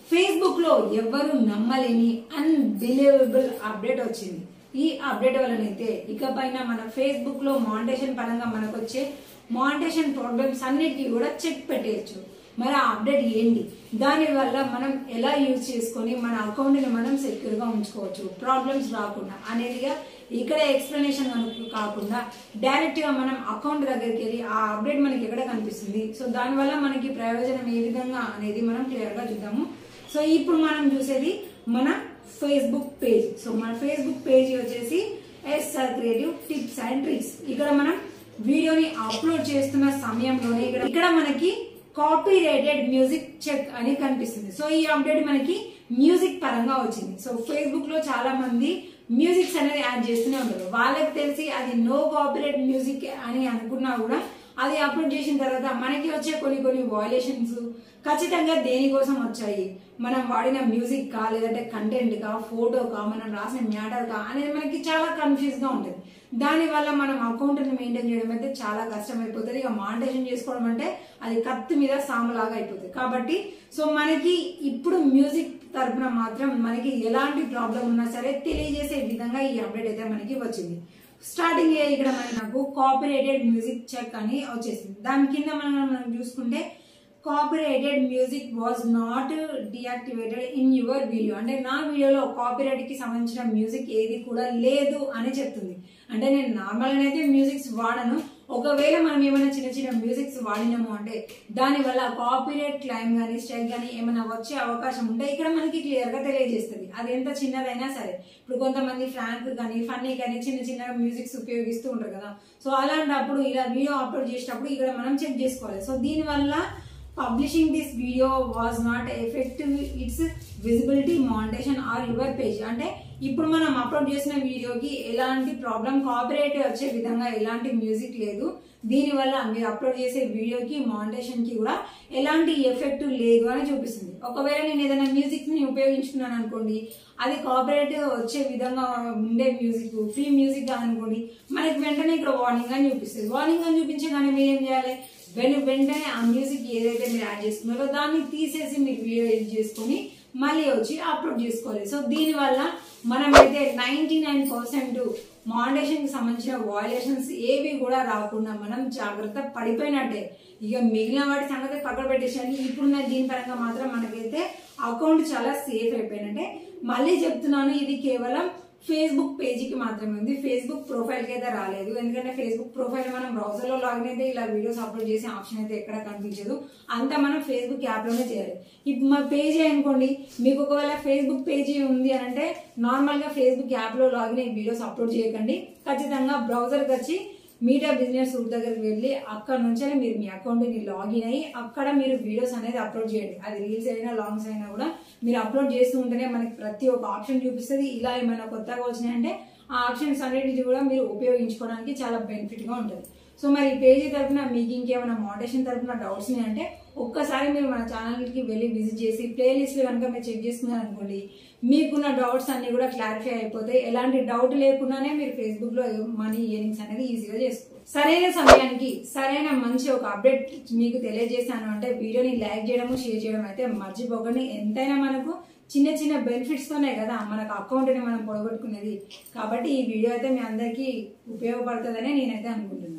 Facebook లో ఎవ్వరు నమ్మలేని అన్బిలీవబుల్ అప్డేట్ వచ్చింది ఈ అప్డేట్ వలనైతే ఇకపైన మన ఫేస్బుక్ లో మానిటేషన్ పరంగా మనకు వచ్చే మానిటేషన్ ప్రాబ్లమ్స్ అన్నిటికీ కూడా చెక్ పెట్టేయచ్చు మరి ఆ అప్డేట్ ఏంటి దాని వల్ల మనం ఎలా యూజ్ చేసుకొని మన అకౌంట్ ని మనం సెక్యూర్ గా ఉంచుకోవచ్చు ప్రాబ్లమ్స్ రాకుండా అనేదిగా ఇక్కడ ఎక్స్ప్లెనేషన్ కాకుండా డైరెక్ట్ గా మనం అకౌంట్ దగ్గరికి వెళ్ళి ఆ అప్డేట్ మనకి ఎక్కడ కనిపిస్తుంది సో దాని వల్ల మనకి ప్రయోజనం ఏ విధంగా అనేది మనం క్లియర్ గా చూద్దాము సో ఇప్పుడు మనం చూసేది మన ఫేస్బుక్ పేజ్ సో మన ఫేస్బుక్ పేజ్ వచ్చేసి SR creative tips and tricks ఇక్కడ మనం వీడియోని అప్లోడ్ చేస్తున్న సమయంలోనే ఇక్కడ ఇక్కడ మనకి కాపీ రేటెడ్ మ్యూజిక్ చెక్ అని కనిపిస్తుంది సో ఈ అప్డేట్ మనకి మ్యూజిక్ పరంగా వచ్చింది సో ఫేస్బుక్ లో చాలా మంది మ్యూజిక్స్ అనేది యాడ్ చేస్తూనే ఉంటారు వాళ్ళకి తెలిసి అది నో కాపీరేట్ మ్యూజిక్ అని అనుకున్నా కూడా అది అప్లోడ్ చేసిన తర్వాత మనకి వచ్చే కొన్ని కొన్ని వాయిలేషన్స్ ఖచ్చితంగా దేనికోసం వచ్చాయి మనం వాడిన మ్యూజిక్ కా లేదంటే కంటెంట్ కా ఫోటో కా మనం రాసిన మ్యాటర్ కా అనేది మనకి చాలా కన్ఫ్యూజ్ గా ఉంటుంది దాని వల్ల మనం అకౌంట్ ని మెయింటైన్ చేయడం అయితే చాలా కష్టం అయిపోతుంది ఇక మానిటేషన్ చేసుకోవడం అంటే అది కత్తి మీద సాములాగా అయిపోతుంది కాబట్టి సో మనకి ఇప్పుడు మ్యూజిక్ తరపున మాత్రం మనకి ఎలాంటి ప్రాబ్లం ఉన్నా సరే తెలియజేసే విధంగా ఈ అప్డేట్ అయితే మనకి వచ్చింది స్టార్టింగ్ ఇక్కడ మనకి నాకు కాపీరేటెడ్ మ్యూజిక్ చెక్ అని వచ్చేసింది దాని కింద మనం మనం చూసుకుంటే copyrighted music was not deactivated in your video అంటే నా వీడియోలో కాపీరైట్ కి సంబంధించిన మ్యూజిక్ ఏది కూడా లేదు అని చెప్తుంది అంటే నేను నార్మల్ అయితే మ్యూజిక్స్ వాడను ఒకవేళ మనం ఏమైనా చిన్న చిన్న మ్యూజిక్స్ వాడినాము అంటే దాని వల్ల కాపీరైట్ క్లైమ్ కానీ స్ట్రైక్ కానీ ఏమైనా వచ్చే అవకాశం ఉంటే ఇక్కడ మనకి క్లియర్ గా తెలియజేస్తుంది అది ఎంత చిన్నదైనా సరే ఇప్పుడు కొంతమంది ఫ్రాంక్ కానీ ఫన్నీ కానీ చిన్న చిన్న మ్యూజిక్స్ ఉపయోగిస్తూ ఉంటారు కదా సో అలాంటప్పుడు ఇలా వీడియో అప్లోడ్ చేసేటప్పుడు ఇక్కడ మనం చెక్ చేసుకోవాలి సో దీని వల్ల publishing this video was not effective it's visibility monetization or your page అంటే ఇప్పుడు మనం అప్లోడ్ చేసిన వీడియోకి ఎలాంటి ప్రాబ్లం కాపీరైట్ వచ్చే విధంగా ఎలాంటి మ్యూజిక్ లేదు దీనివల్ల మీరు అప్లోడ్ చేసే వీడియోకి మానిటేషన్ కి కూడా ఎలాంటి ఎఫెక్ట్ లేదు అని చూపిస్తుంది ఒకవేళ నేను ఏదైనా మ్యూజిక్ ని ఉపయోగించుకున్నాను అనుకోండి అది కాపీరైట్ వచ్చే విధంగా ఉండే మ్యూజిక్ ఫ్రీ మ్యూజిక్ అనుకోండి మనకి వెంటనే ఇక్కడ వార్నింగ్ అని చూపిస్తుంది వార్నింగ్ అని చూపించగానే మీరు ఏం చేయాలి వెను వెంటనే ఆ మ్యూజిక్ ఏదైతే మీరు యాడ్ చేసుకున్నారో దాన్ని తీసేసి మీరు వీడియో ఎడిట్ చేసుకుని మళ్ళీ వచ్చి అప్లోడ్ చేసుకోవాలి సో దీనివల్ల మనమైతే నైన్టీ నైన్ పర్సెంట్ మానిటేషన్ కి సంబంధించిన వాయిలేషన్స్ ఏవి కూడా రాకుండా మనం జాగ్రత్త పడిపోయినట్టే ఇక మిగిలిన వాటి సంగతి పక్కన పెట్టేసాను ఇప్పుడున్న దీని పరంగా మాత్రం మనకైతే అకౌంట్ చాలా సేఫ్ అయిపోయినట్టే మళ్ళీ చెప్తున్నాను ఇది కేవలం ఫేస్బుక్ పేజీకి మాత్రమే ఉంది ఫేస్బుక్ ప్రొఫైల్ కి అయితే రాలేదు ఎందుకంటే ఫేస్బుక్ ప్రొఫైల్ మనం బ్రౌజర్ లో లాగిన్ అయితే ఇలా వీడియోస్ అప్లోడ్ చేసే ఆప్షన్ అయితే ఎక్కడ కనిపించదు అంతా మనం ఫేస్బుక్ యాప్ లోనే చేయాలి ఇప్పుడు మా పేజీ అనుకోండి మీకు ఒకవేళ ఫేస్బుక్ పేజీ ఉంది అని అంటే నార్మల్ గా ఫేస్బుక్ యాప్ లో లాగిన్ అయ్యి వీడియోస్ అప్లోడ్ చేయకండి ఖచ్చితంగా బ్రౌజర్ కి వచ్చి మీడియా బిజినెస్ రూట్ దగ్గరికి వెళ్ళి అక్కడ నుంచి మీరు మీ అకౌంట్ ని లాగిన్ అయ్యి అక్కడ మీరు వీడియోస్ అనేది అప్లోడ్ చేయండి అది రీల్స్ అయినా లాంగ్స్ అయినా కూడా మీరు అప్లోడ్ చేస్తూ ఉంటేనే మనకి ప్రతి ఒక్క ఆప్షన్ చూపిస్తుంది ఇలా ఏమైనా కొత్తగా వచ్చినాయంటే ఆ ఆప్షన్స్ అన్నిటిని కూడా మీరు ఉపయోగించుకోవడానికి చాలా బెనిఫిట్ గా ఉంటుంది సో మరి ఈ పేజీ తరఫున మీకు ఇంకేమైనా మోడేషన్ తరఫున డౌట్స్ అంటే ఒక్కసారి మీరు మన ఛానల్కి వెళ్ళి విజిట్ చేసి ప్లేలిస్ట్ కనుక మీరు చెక్ చేసుకున్నారు అనుకోండి మీకున్న డౌట్స్ అన్ని కూడా క్లారిఫై అయిపోతాయి ఎలాంటి డౌట్ లేకుండానే మీరు ఫేస్బుక్ లో మనీ ఇయరింగ్స్ అనేది ఈజీగా చేసుకోవచ్చు సరైన సమయానికి సరైన మంచి ఒక అప్డేట్ మీకు తెలియజేశాను అంటే వీడియోని లైక్ చేయడము షేర్ చేయడం అయితే మర్చిపోకండి ఎంతైనా మనకు చిన్న చిన్న బెనిఫిట్స్ తోనే కదా మనకు అకౌంట్ ని మనం పొడగొట్టుకునేది కాబట్టి ఈ వీడియో అయితే మీ అందరికీ ఉపయోగపడుతుందని నేనైతే అనుకుంటున్నాను